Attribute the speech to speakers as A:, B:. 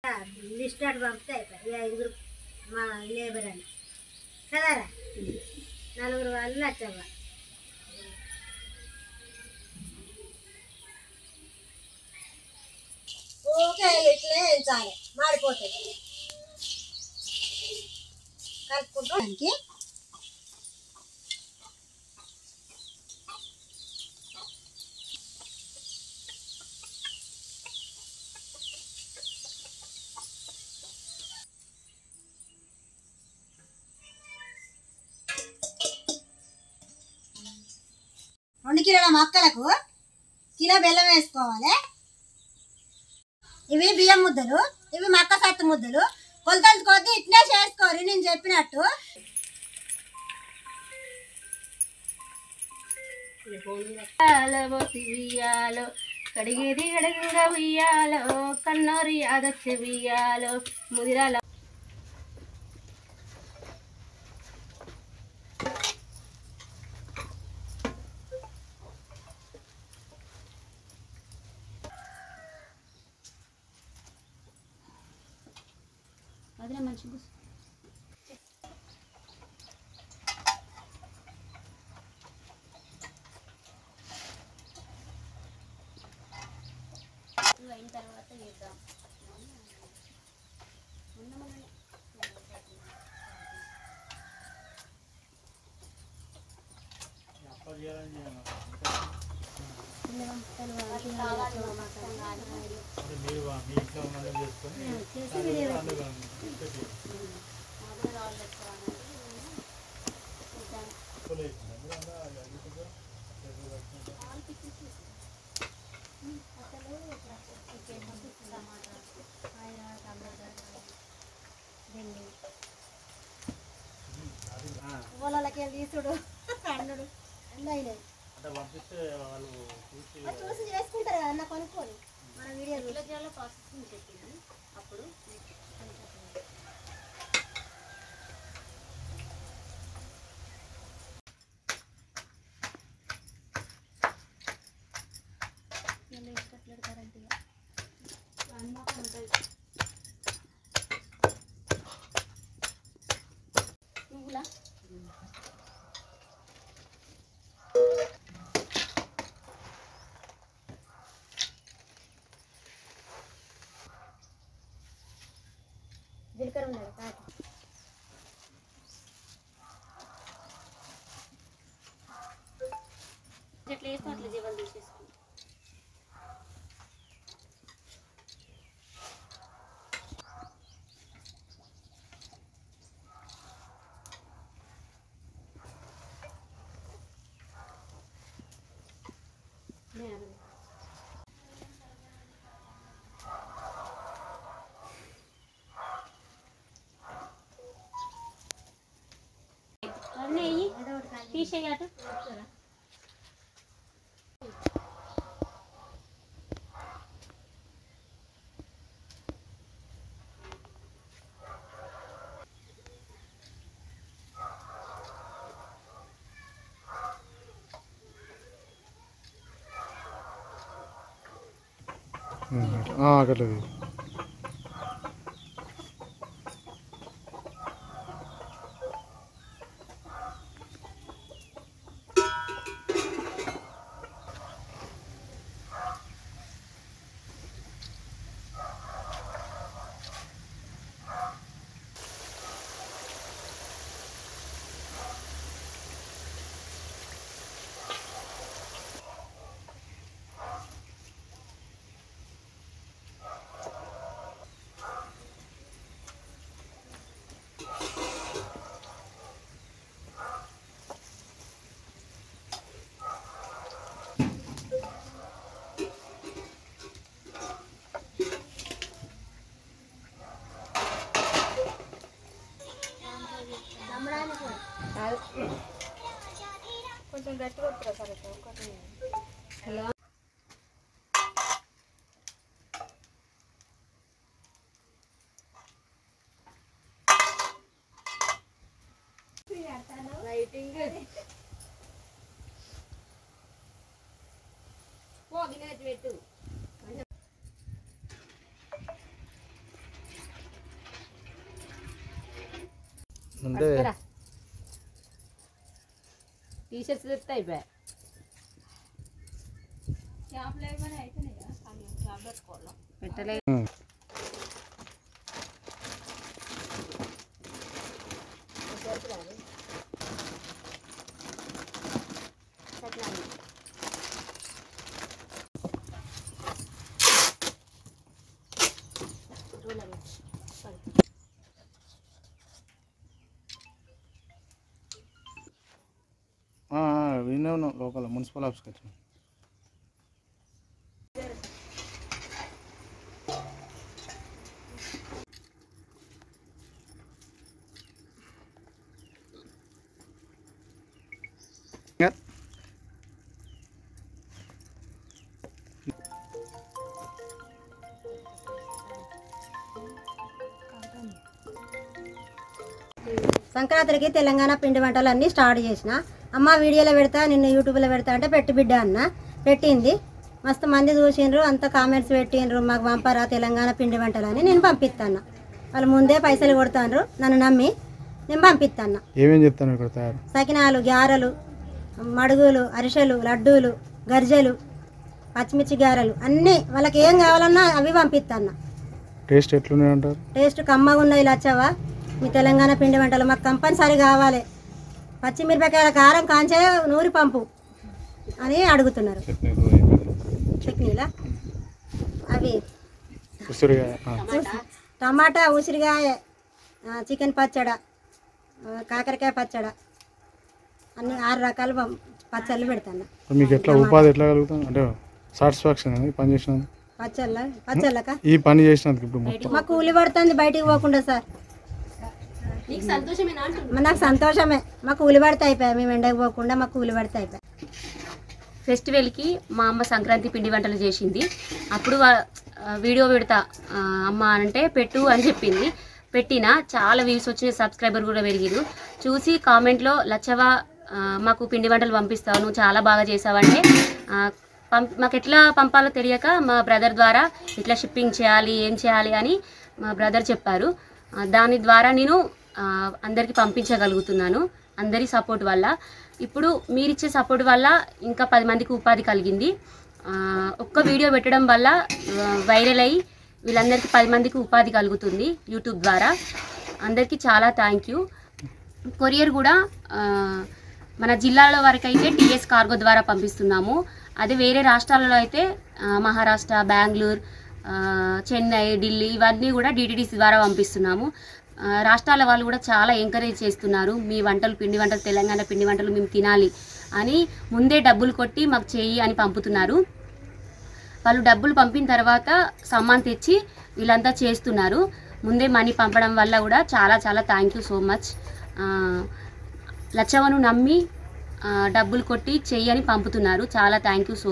A: List అటు పంపితే అయిపోయి ఈ ఐదుగురు మా లేబర్ అని కదారా నలుగురు వాళ్ళు లచ్చవ్వ ఓకే ఇట్లే ఎంచాలి మాడిపోతుంది కలుపుకుంటానికి రెండు కిలోల మొక్కలకు కిలో బెల్లం వేసుకోవాలి ఇవి బియ్యం ముద్దలు ఇవి మక్క సత్తు ముద్దలు కొలతలు కొద్ది ఇట్లే చేసుకోరు నేను చెప్పినట్టు
B: ఉయ్యాలో ఉయ్యాలో కడిగేది గడగంగా ఉయ్యాలో కన్నోరి యాదొచ్చే ఉయ్యాలో ముదిరాల అదే మంచిగా అయిన తర్వాత చేద్దాం
A: వాళ్ళకి తీసుడు అన్నుడు అన్నీ అయినాయి అది చూసి చేసుకుంటారు కదా అన్న కొనుక్కొని మన వీడియో చూసి.
B: ప్రాసెసింగ్ చెప్పింది అప్పుడు నువ్వులా
A: జీలకర్ర ఉన్నాడు కాదు
B: ఎట్లా వేస్తాం అట్లా జీవాలు తీసేసుకుంటాం అన్నీ వెయ్యి. తీసేయి అటు
C: అట్లా
A: కొంచెం గట్టి కొట్టురా సరే ఒకటి
D: ఉంటే
E: టీ షర్ట్స్ తెస్తే అయిపోయా పెట్టలే
C: ఉమ్. ఆ, ఆ, వినే ఉన్నాం లోపల మున్సిపల్ ఆఫీస్కి వచ్చాం ఇంకా
A: సంక్రాంతికి తెలంగాణ పిండి వంటలు అన్నీ స్టార్ట్ చేసిన అమ్మ వీడియోలో పెడతా నిన్ను యూట్యూబ్లో పెడతా అంటే పెట్టి బిడ్డ అన్న పెట్టింది మస్తు మంది చూసిండ్రు అంత కామెంట్స్ పెట్టిండ్రు మాకు పంపరా తెలంగాణ పిండి వంటలు అని నేను పంపిస్తాను వాళ్ళు ముందే పైసలు కొడతాండ్రు నన్ను నమ్మి నేను పంపిస్తాను
C: ఏమేం చెప్తాను ఇక్కడ తయారు
A: సకినాలు గారెలు మడుగులు అరిసెలు లడ్డూలు గర్జెలు పచ్చిమిర్చి గారెలు అన్నీ వాళ్ళకి ఏం కావాలన్నా అవి పంపిస్తాను
C: టేస్ట్ ఎట్లున్నాయి అంటారు
A: టేస్ట్ కమ్మగా ఉన్నాయి లచ్చవా మీ తెలంగాణ పిండి వంటలు మాకు కంపల్సరీ కావాలి పచ్చిమిరపకాయల కారం కాంచే నూరి పంపు అని అడుగుతున్నారు
C: చట్నీలు ఏం లేదు.
A: చట్నీలా అవి
C: ఉసిరికాయ ఆ.
A: టమాటా ఉసిరికాయ ఆ, చికెన్ పచ్చడ ఆ, కాకరకాయ పచ్చడ అన్ని ఆరు రకాల పం- పచ్చళ్ళు పెడతాను
C: మరి మీకు ఎట్లా ఉపాధి ఎట్లా కలుగుతాం అంటే సాటిస్ఫాక్షన్ అని పని చేసినందుకు
A: పచ్చళ్ళ పచ్చళ్ళక
C: ఈ పని చేసినందుకు ఇప్పుడు మొత్తం
A: మాకు కూలి పడుతుంది బయటికి పోకుండా సార్
B: నీకు సంతోషమేనా అంటున్నా
A: మరి నాకు సంతోషమే మాకు కూలి పడితే అయిపోయాయి మేము ఎండకు పోకుండా మాకు కూలి పడితే అయిపోయాయి
B: ఫెస్టివల్కి మా అమ్మ సంక్రాంతి పిండి వంటలు చేసింది అప్పుడు వా- ఆ, వీడియో పెడతా ఆ, అమ్మ అంటే పెట్టు అని చెప్పింది పెట్టిన చాలా వ్యూస్ వచ్చిన సబ్స్క్రైబర్ కూడా పెరిగిరు చూసి కామెంట్లో లచ్చవా ఆ, మాకు పిండి వంటలు పంపిస్తావు నువ్వు చాలా బాగా చేసావంటే ఆ, పంప్ మాకు ఎట్లా పంపాలో తెలియక మా బ్రదర్ ద్వారా ఇట్లా షిప్పింగ్ చేయాలి ఏం చేయాలి అని మా బ్రదర్ చెప్పారు ఆ, దాని ద్వారా నేను ఆ, అందరికీ పంపించగలుగుతున్నాను అందరి సపోర్ట్ వల్ల ఇప్పుడు మీరిచ్చే సపోర్ట్ వల్ల ఇంకా పది మందికి ఉపాధి కలిగింది ఆ, ఒక్క వీడియో పెట్టడం వల్ల ఆ, వైరల్ అయ్యి వీళ్ళందరికీ పది మందికి ఉపాధి కలుగుతుంది యూట్యూబ్ ద్వారా అందరికీ చాలా థ్యాంక్ యూ కొరియర్ కూడా ఆ, మన జిల్లాలో వరకు అయితే టీఎస్ కార్గో ద్వారా పంపిస్తున్నాము అదే వేరే రాష్ట్రాలలో అయితే ఆ, మహారాష్ట్ర బెంగళూరు ఆ, చెన్నై ఢిల్లీ ఇవన్నీ కూడా డిటిడిసి ద్వారా పంపిస్తున్నాము ఆ, రాష్ట్రాల వాళ్ళు కూడా చాలా ఎంకరేజ్ చేస్తున్నారు మీ వంటలు పిండి వంటలు తెలంగాణ పిండి వంటలు మేము తినాలి అని ముందే డబ్బులు కొట్టి మాకు చెయ్యి అని పంపుతున్నారు వాళ్ళు డబ్బులు పంపిన తర్వాత సామాన్ తెచ్చి వీళ్ళంతా చేస్తున్నారు ముందే మనీ పంపడం వల్ల కూడా చాలా చాలా థ్యాంక్ యూ సో మచ్ లచ్చవను నమ్మి ఆ, డబ్బులు కొట్టి చెయ్యని పంపుతున్నారు చాలా థ్యాంక్ యూ సో